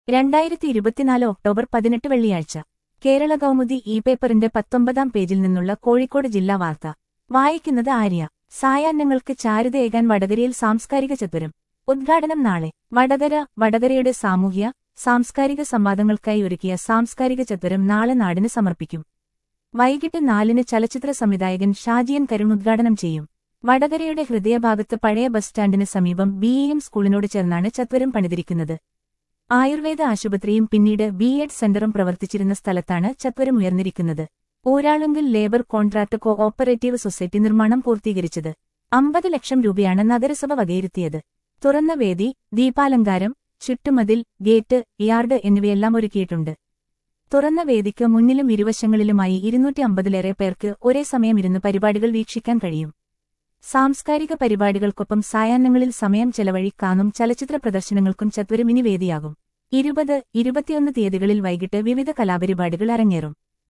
രണ്ടായിരത്തി ഇരുപത്തിനാല് ഒക്ടോബർ പതിനെട്ട് വെള്ളിയാഴ്ച കേരള കൗമുദി ഇ പേപ്പറിന്റെ പത്തൊമ്പതാം പേജിൽ നിന്നുള്ള കോഴിക്കോട് ജില്ലാ വാർത്ത വായിക്കുന്നത് ആര്യ സായാഹ്നങ്ങൾക്ക് ചാരുതയേകാൻ വടകരയിൽ സാംസ്കാരിക ചത്വരം ഉദ്ഘാടനം നാളെ വടകര വടകരയുടെ സാമൂഹ്യ സാംസ്കാരിക സംവാദങ്ങൾക്കായി ഒരുക്കിയ സാംസ്കാരിക ചത്വരം നാളെ നാടിന് സമർപ്പിക്കും വൈകിട്ട് നാലിന് ചലച്ചിത്ര സംവിധായകൻ ഷാജിയൻ കരുൺ ഉദ്ഘാടനം ചെയ്യും വടകരയുടെ ഹൃദയഭാഗത്ത് പഴയ ബസ് സ്റ്റാൻഡിന് സമീപം ബി എം സ്കൂളിനോട് ചേർന്നാണ് ചത്വരം പണിതിരിക്കുന്നത് ആയുർവേദ ആശുപത്രിയും പിന്നീട് ബി എഡ് സെന്ററും പ്രവർത്തിച്ചിരുന്ന സ്ഥലത്താണ് ചത്വരം ഉയർന്നിരിക്കുന്നത് ഊരാളുങ്കിൽ labour contract cooperative society നിർമ്മാണം പൂർത്തീകരിച്ചത് അമ്പത് ലക്ഷം രൂപയാണ് നഗരസഭ വകയിരുത്തിയത് തുറന്ന വേദി ദീപാലങ്കാരം ചുറ്റുമതിൽ ഗേറ്റ് യാർഡ് എന്നിവയെല്ലാം ഒരുക്കിയിട്ടുണ്ട് തുറന്ന വേദിക്ക് മുന്നിലും ഇരുവശങ്ങളിലുമായി ഇരുന്നൂറ്റി അമ്പതിലേറെ പേർക്ക് ഒരേ സമയം ഇരുന്ന് പരിപാടികൾ വീക്ഷിക്കാൻ കഴിയും സാംസ്കാരിക പരിപാടികൾക്കൊപ്പം സായാഹ്നങ്ങളിൽ സമയം ചെലവഴിക്കാനും ചലച്ചിത്ര പ്രദർശനങ്ങൾക്കും ചത്വരം ഇനി വേദിയാകും ഇരുപത് ഇരുപത്തിയൊന്ന് തീയതികളിൽ വൈകിട്ട് വിവിധ കലാപരിപാടികൾ അരങ്ങേറും